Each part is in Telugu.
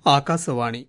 ఆకాశవాణి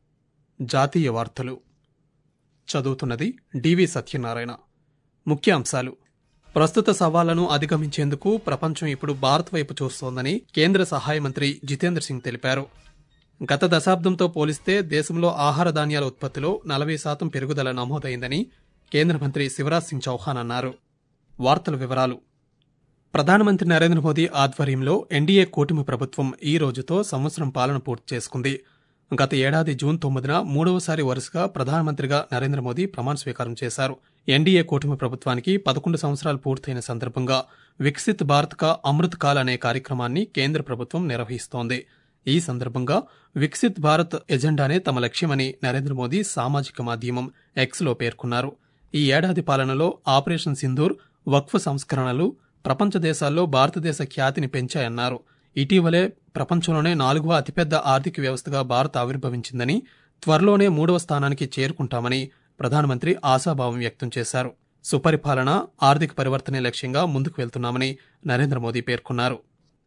జాతీయ వార్తలు చదువుతున్నది డివి సత్యనారాయణ ముఖ్యాంశాలు ప్రస్తుత సవాళ్లను అధిగమించేందుకు ప్రపంచం ఇప్పుడు భారత్ వైపు చూస్తోందని కేంద్ర సహాయ మంత్రి జితేంద్ర సింగ్ తెలిపారు గత దశాబ్దంతో పోలిస్తే దేశంలో ఆహార ధాన్యాల ఉత్పత్తిలో నలభై శాతం పెరుగుదల నమోదైందని కేంద్ర మంత్రి శివరాజ్ సింగ్ చౌహాన్ అన్నారు వార్తల వివరాలు ప్రధానమంత్రి నరేంద్ర మోదీ ఆధ్వర్యంలో ఎన్డీఏ కూటమి ప్రభుత్వం ఈ రోజుతో సంవత్సరం పాలన పూర్తి చేసుకుంది గత ఏడాది జూన్ తొమ్మిదిన మూడవసారి వరుసగా ప్రధానమంత్రిగా నరేంద్ర మోదీ ప్రమాణ స్వీకారం చేశారు ఎన్డీఏ కూటమి ప్రభుత్వానికి పదకొండు సంవత్సరాలు పూర్తయిన సందర్భంగా వికసిత్ భారత్ కా అమృత్ కాల్ అనే కార్యక్రమాన్ని కేంద్ర ప్రభుత్వం నిర్వహిస్తోంది ఈ సందర్భంగా వికసిత్ భారత్ ఎజెండానే తమ లక్ష్యమని నరేంద్ర మోదీ సామాజిక మాధ్యమం ఎక్స్లో పేర్కొన్నారు ఈ ఏడాది పాలనలో ఆపరేషన్ సింధూర్ వక్ఫ్ సంస్కరణలు ప్రపంచ దేశాల్లో భారతదేశ ఖ్యాతిని పెంచాయన్నారు ఇటీవలే ప్రపంచంలోనే నాలుగవ అతిపెద్ద ఆర్థిక వ్యవస్థగా భారత్ ఆవిర్భవించిందని త్వరలోనే మూడవ స్థానానికి చేరుకుంటామని ప్రధానమంత్రి ఆశాభావం వ్యక్తం చేశారు సుపరిపాలన ఆర్థిక పరివర్తనే లక్ష్యంగా ముందుకు వెళ్తున్నామని నరేంద్ర మోదీ పేర్కొన్నారు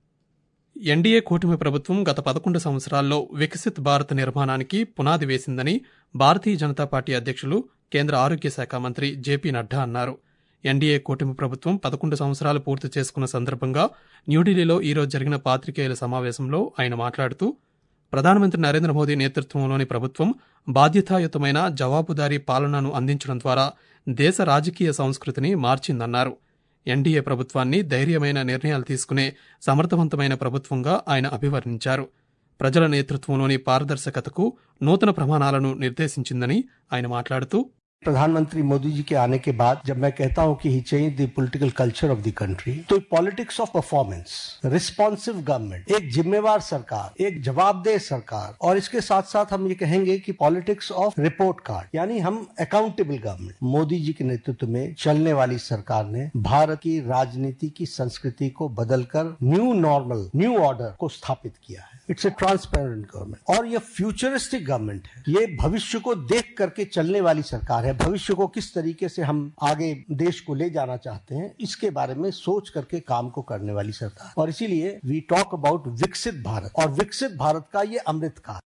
ఎన్డీఏ కూటమి ప్రభుత్వం గత పదకొండు సంవత్సరాల్లో వికసిత్ భారత్ నిర్మాణానికి పునాది వేసిందని భారతీయ జనతా పార్టీ అధ్యక్షులు కేంద్ర ఆరోగ్య శాఖ మంత్రి జేపీ నడ్డా అన్నారు ఎన్డీఏ కూటమి ప్రభుత్వం పదకొండు సంవత్సరాలు పూర్తి చేసుకున్న సందర్భంగా న్యూఢిల్లీలో ఈరోజు జరిగిన పాత్రికేయుల సమావేశంలో ఆయన మాట్లాడుతూ ప్రధానమంత్రి నరేంద్ర మోదీ నేతృత్వంలోని ప్రభుత్వం బాధ్యతాయుతమైన జవాబుదారీ పాలనను అందించడం ద్వారా దేశ రాజకీయ సంస్కృతిని మార్చిందన్నారు ఎన్డీఏ ప్రభుత్వాన్ని ధైర్యమైన నిర్ణయాలు తీసుకునే సమర్థవంతమైన ప్రభుత్వంగా ఆయన అభివర్ణించారు ప్రజల నేతృత్వంలోని పారదర్శకతకు నూతన ప్రమాణాలను నిర్దేశించిందని ఆయన మాట్లాడుతూ प्रधानमंत्री मोदी जी के आने के बाद जब मैं कहता हूं कि he change the political culture of the country तो politics of performance responsive government एक जिम्मेवार सरकार एक जवाबदेह सरकार और इसके साथ साथ हम ये कहेंगे कि पॉलिटिक्स ऑफ रिपोर्ट कार्ड यानी हम अकाउंटेबल गवर्नमेंट मोदी जी के नेतृत्व में चलने वाली सरकार ने भारत की राजनीति की संस्कृति को बदलकर न्यू नॉर्मल न्यू ऑर्डर को स्थापित किया है इट्स ए ट्रांसपेरेंट गवर्नमेंट और ये फ्यूचरिस्टिक गवर्नमेंट है ये भविष्य को देख करके चलने वाली सरकार है भविष्य को किस तरीके से हम आगे देश को ले जाना चाहते हैं इसके बारे में सोच करके काम को करने वाली सरकार और इसीलिए वी टॉक अबाउट विकसित भारत और विकसित भारत का ये अमृत काल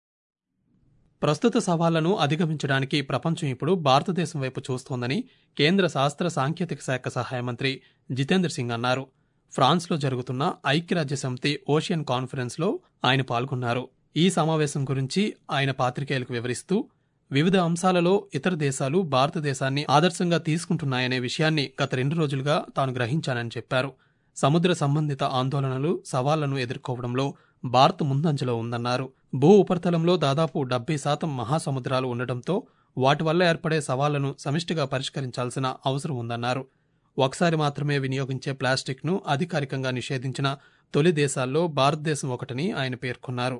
ప్రస్తుత సవాళ్లను అధిగమించడానికి ప్రపంచం ఇప్పుడు భారతదేశం వైపు చూస్తోందని కేంద్ర శాస్త్ర సాంకేతిక శాఖ సహాయ మంత్రి జితేంద్ర సింగ్ అన్నారు ఫ్రాన్స్లో జరుగుతున్న ఐక్యరాజ్య సమితి ఓషియన్ కాన్ఫరెన్స్లో ఆయన పాల్గొన్నారు ఈ సమావేశం గురించి ఆయన పాత్రికేయులకు వివరిస్తూ వివిధ అంశాలలో ఇతర దేశాలు భారతదేశాన్ని ఆదర్శంగా తీసుకుంటున్నాయనే విషయాన్ని గత రెండు రోజులుగా తాను గ్రహించానని చెప్పారు సముద్ర సంబంధిత ఆందోళనలు సవాళ్లను ఎదుర్కోవడంలో భారత్ ముందంజలో ఉందన్నారు భూ ఉపరితలంలో దాదాపు డెబ్బై శాతం మహాసముద్రాలు ఉండటంతో వాటి వల్ల ఏర్పడే సవాళ్లను సమిష్టిగా పరిష్కరించాల్సిన అవసరం ఉందన్నారు ఒకసారి మాత్రమే వినియోగించే ప్లాస్టిక్ను అధికారికంగా నిషేధించిన తొలి దేశాల్లో భారతదేశం ఒకటని ఆయన పేర్కొన్నారు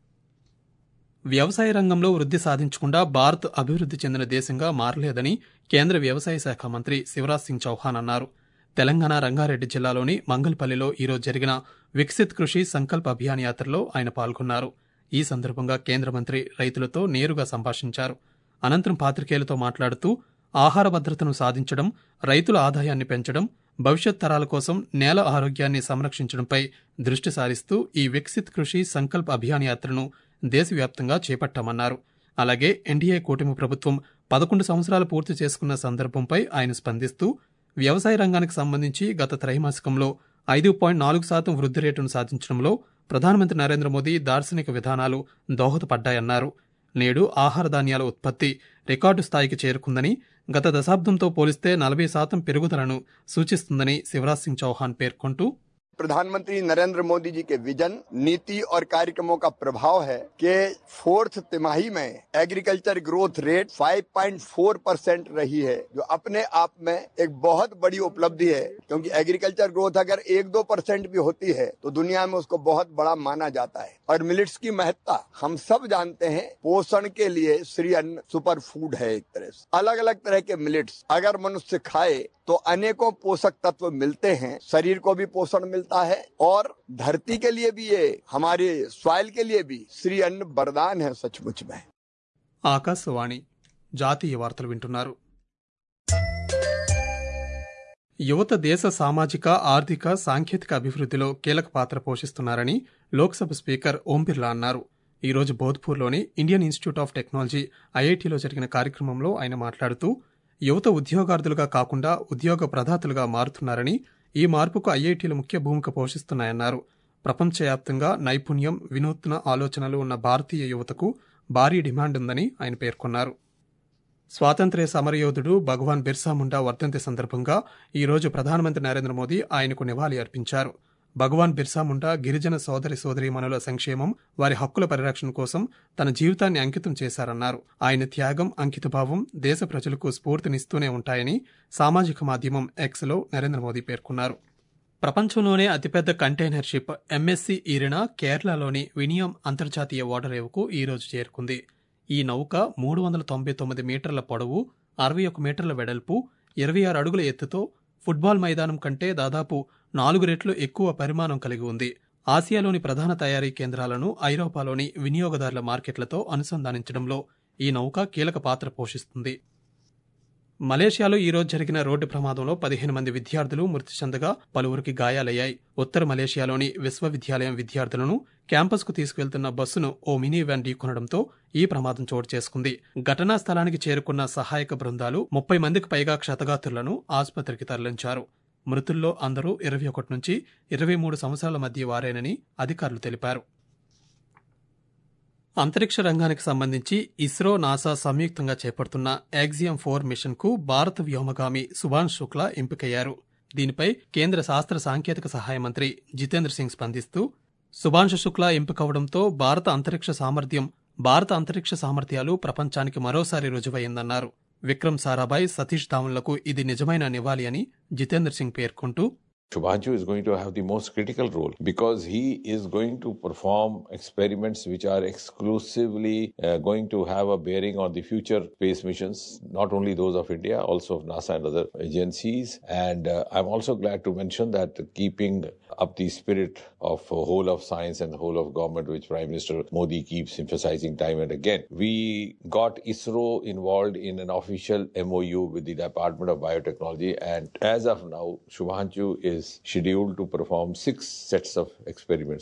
వ్యవసాయ రంగంలో వృద్ధి సాధించకుండా భారత్ అభివృద్ధి చెందిన దేశంగా మారలేదని కేంద్ర వ్యవసాయ శాఖ మంత్రి శివరాజ్ సింగ్ చౌహాన్ అన్నారు తెలంగాణ రంగారెడ్డి జిల్లాలోని మంగల్పల్లిలో ఈరోజు జరిగిన వికసిత్ కృషి సంకల్ప్ అభియాన్ యాత్రలో ఆయన పాల్గొన్నారు ఈ సందర్భంగా కేంద్ర మంత్రి రైతులతో నేరుగా సంభాషించారు అనంతరం పాత్రికేయులతో మాట్లాడుతూ ఆహార భద్రతను సాధించడం రైతుల ఆదాయాన్ని పెంచడం భవిష్యత్ తరాల కోసం నేల ఆరోగ్యాన్ని సంరక్షించడంపై దృష్టి సారిస్తూ ఈ వికసిత్ కృషి సంకల్ప్ అభియాన్ యాత్రను దేశవ్యాప్తంగా చేపట్టామన్నారు అలాగే ఎన్డీఏ కూటమి ప్రభుత్వం పదకొండు సంవత్సరాలు పూర్తి చేసుకున్న సందర్భంపై ఆయన స్పందిస్తూ వ్యవసాయ రంగానికి సంబంధించి గత త్రైమాసికంలో ఐదు పాయింట్ నాలుగు శాతం వృద్ధి రేటును సాధించడంలో ప్రధానమంత్రి నరేంద్ర మోదీ దార్శనిక విధానాలు దోహదపడ్డాయన్నారు నేడు ఆహార ధాన్యాల ఉత్పత్తి రికార్డు స్థాయికి చేరుకుందని గత దశాబ్దంతో పోలిస్తే నలభై శాతం పెరుగుదలను సూచిస్తుందని శివరాజ్ సింగ్ చౌహాన్ పేర్కొంటూ प्रधानमंत्री नरेंद्र मोदी जी के विजन नीति और कार्यक्रमों का प्रभाव है कि फोर्थ तिमाही में एग्रीकल्चर ग्रोथ रेट 5.4 परसेंट रही है जो अपने आप में एक बहुत बड़ी उपलब्धि है क्योंकि एग्रीकल्चर ग्रोथ अगर एक दो परसेंट भी होती है तो दुनिया में उसको बहुत बड़ा माना जाता है और मिलिट्स की महत्ता हम सब जानते हैं पोषण के लिए श्री अन्न सुपर फूड है एक तरह से अलग अलग तरह के मिलिट्स अगर मनुष्य खाए तो अनेकों पोषक तत्व मिलते हैं शरीर को भी पोषण मिलता है और धरती के लिए भी ये हमारे सॉइल के लिए भी श्री अन्न वरदान है सचमुच में ఆకాశవాణి జాతీయ వార్తలు వింటున్నారు యువత దేశ సామాజిక ఆర్థిక సాంకేతిక అభివృద్ధిలో కీలక పాత్ర పోషిస్తున్నారని లోక్సభ స్పీకర్ ఓం బిర్లా అన్నారు ఈ రోజు బోధ్పూర్లోని ఇండియన్ ఇన్స్టిట్యూట్ ఆఫ్ టెక్నాలజీ ఐఐటిలో జరిగిన కార్యక్రమంలో ఆయన మాట్లాడుతూ యువత ఉద్యోగార్థులుగా కాకుండా ఉద్యోగ ప్రదాతలుగా మారుతున్నారని ఈ మార్పుకు ఐఐటీలు ముఖ్య భూమిక పోషిస్తున్నాయన్నారు ప్రపంచవ్యాప్తంగా నైపుణ్యం వినూత్న ఆలోచనలు ఉన్న భారతీయ యువతకు భారీ డిమాండ్ ఉందని ఆయన పేర్కొన్నారు స్వాతంత్ర్య సమరయోధుడు భగవాన్ బిర్సా ముండా వర్ధంతి సందర్భంగా ఈ రోజు ప్రధానమంత్రి నరేంద్ర మోదీ ఆయనకు నివాళి అర్పించారు భగవాన్ బిర్సా ముండా గిరిజన సోదరి సోదరీమణుల సంక్షేమం వారి హక్కుల పరిరక్షణ కోసం తన జీవితాన్ని అంకితం చేశారన్నారు ఆయన త్యాగం అంకితభావం దేశ ప్రజలకు స్ఫూర్తినిస్తూనే ఉంటాయని సామాజిక మాధ్యమం ఎక్స్లో నరేంద్ర మోదీ పేర్కొన్నారు ప్రపంచంలోనే అతిపెద్ద కంటైనర్ షిప్ ఎంఎస్సి ఈరినా కేరళలోని వినియం అంతర్జాతీయ ఓడరేవుకు ఈ రోజు చేరుకుంది ఈ నౌక మూడు వందల తొంభై తొమ్మిది మీటర్ల పొడవు అరవై ఒక మీటర్ల వెడల్పు ఇరవై ఆరు అడుగుల ఎత్తుతో ఫుట్బాల్ మైదానం కంటే దాదాపు నాలుగు రెట్లు ఎక్కువ పరిమాణం కలిగి ఉంది ఆసియాలోని ప్రధాన తయారీ కేంద్రాలను ఐరోపాలోని వినియోగదారుల మార్కెట్లతో అనుసంధానించడంలో ఈ నౌక కీలక పాత్ర పోషిస్తుంది మలేషియాలో ఈ రోజు జరిగిన రోడ్డు ప్రమాదంలో పదిహేను మంది విద్యార్థులు మృతి చెందగా పలువురికి గాయాలయ్యాయి ఉత్తర మలేషియాలోని విశ్వవిద్యాలయం విద్యార్థులను క్యాంపస్కు తీసుకువెళ్తున్న బస్సును ఓ మినీ వ్యాన్ ఢీకొనడంతో ఈ ప్రమాదం చోటు చేసుకుంది ఘటనా స్థలానికి చేరుకున్న సహాయక బృందాలు ముప్పై మందికి పైగా క్షతగాత్రులను ఆసుపత్రికి తరలించారు మృతుల్లో అందరూ ఇరవై ఒకటి నుంచి ఇరవై మూడు సంవత్సరాల మధ్య వారేనని అధికారులు తెలిపారు అంతరిక్ష రంగానికి సంబంధించి ఇస్రో నాసా సంయుక్తంగా చేపడుతున్న యాక్సియం ఫోర్ మిషన్కు భారత వ్యోమగామి సుభాన్ శుక్లా ఎంపికయ్యారు దీనిపై కేంద్ర శాస్త్ర సాంకేతిక సహాయ మంత్రి జితేంద్ర సింగ్ స్పందిస్తూ సుభాంశు శుక్లా ఎంపికవడంతో భారత అంతరిక్ష సామర్థ్యం భారత అంతరిక్ష సామర్థ్యాలు ప్రపంచానికి మరోసారి రుజువైందన్నారు విక్రమ్ సారాభాయ్ సతీష్ ధావన్లకు ఇది నిజమైన నివాళి అని జితేంద్ర సింగ్ పేర్కొంటూ Shubhanshu is going to have the most critical role because he is going to perform experiments which are exclusively uh, going to have a bearing on the future space missions, not only those of India, also of NASA and other agencies. And uh, I'm also glad to mention that keeping up the spirit of uh, whole of science and the whole of government, which Prime Minister Modi keeps emphasizing time and again, we got ISRO involved in an official MOU with the Department of Biotechnology. And as of now, Shubhanshu is is scheduled to perform six sets of experiments.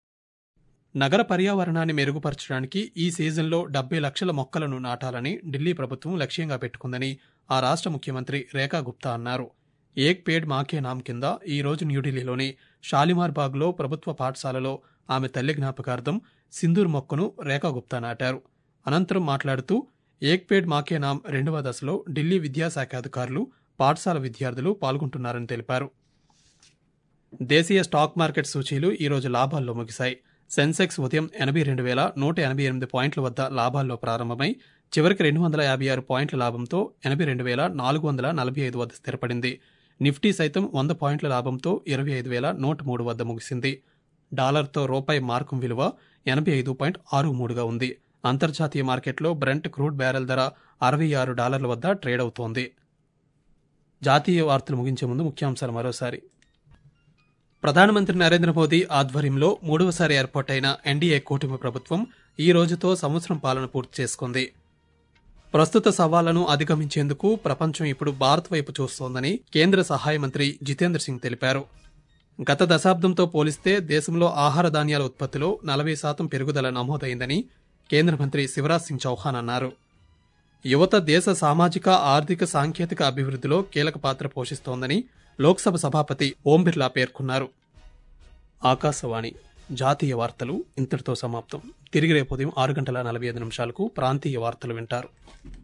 నగర పర్యావరణాన్ని మెరుగుపరచడానికి ఈ సీజన్లో డెబ్బై లక్షల మొక్కలను నాటాలని ఢిల్లీ ప్రభుత్వం లక్ష్యంగా పెట్టుకుందని ఆ రాష్ట్ర ముఖ్యమంత్రి రేఖా గుప్తా అన్నారు ఏక్ పేడ్ మాకే నామ్ కింద ఈ రోజు న్యూఢిల్లీలోని షాలిమార్ బాగ్లో ప్రభుత్వ పాఠశాలలో ఆమె తల్లి జ్ఞాపకార్థం సింధూర్ మొక్కను రేఖా గుప్తా నాటారు అనంతరం మాట్లాడుతూ ఏక్ పేడ్ మాకే నామ్ రెండవ దశలో ఢిల్లీ విద్యాశాఖ అధికారులు పాఠశాల విద్యార్థులు పాల్గొంటున్నారని తెలిపారు దేశీయ స్టాక్ మార్కెట్ సూచీలు ఈరోజు లాభాల్లో ముగిశాయి సెన్సెక్స్ ఉదయం ఎనభై రెండు వేల నూట ఎనభై ఎనిమిది పాయింట్ల వద్ద లాభాల్లో ప్రారంభమై చివరికి రెండు వందల యాభై ఆరు పాయింట్ల లాభంతో ఎనభై రెండు వేల నాలుగు వందల నలభై ఐదు వద్ద స్థిరపడింది నిఫ్టీ సైతం వంద పాయింట్ల లాభంతో ఇరవై ఐదు వేల నూట మూడు వద్ద ముగిసింది డాలర్తో రూపాయి మార్కం విలువ ఎనభై ఐదు పాయింట్ ఆరు మూడుగా ఉంది అంతర్జాతీయ మార్కెట్లో బ్రెంట్ క్రూడ్ బ్యారెల్ ధర అరవై ఆరు డాలర్ల వద్ద ట్రేడ్ అవుతోంది జాతీయ వార్తలు ముగించే ముందు ముఖ్యాంశాలు మరోసారి ప్రధానమంత్రి నరేంద్ర మోదీ ఆధ్వర్యంలో మూడవసారి ఏర్పాటైన ఎన్డీఏ కూటమి ప్రభుత్వం ఈ రోజుతో సంవత్సరం పాలన పూర్తి చేసుకుంది ప్రస్తుత సవాళ్లను అధిగమించేందుకు ప్రపంచం ఇప్పుడు భారత్ వైపు చూస్తోందని కేంద్ర సహాయ మంత్రి జితేంద్ర సింగ్ తెలిపారు గత దశాబ్దంతో పోలిస్తే దేశంలో ఆహార ధాన్యాల ఉత్పత్తిలో నలభై శాతం పెరుగుదల నమోదైందని కేంద్ర మంత్రి శివరాజ్ సింగ్ చౌహాన్ అన్నారు యువత దేశ సామాజిక ఆర్థిక సాంకేతిక అభివృద్ధిలో కీలక పాత్ర పోషిస్తోందని లోక్సభ సభాపతి ఓం బిర్లా పేర్కొన్నారు ఆకాశవాణి జాతీయ వార్తలు ఇంతటితో సమాప్తం తిరిగి రేపు ఉదయం ఆరు గంటల నలభై ఐదు నిమిషాలకు ప్రాంతీయ వార్తలు వింటారు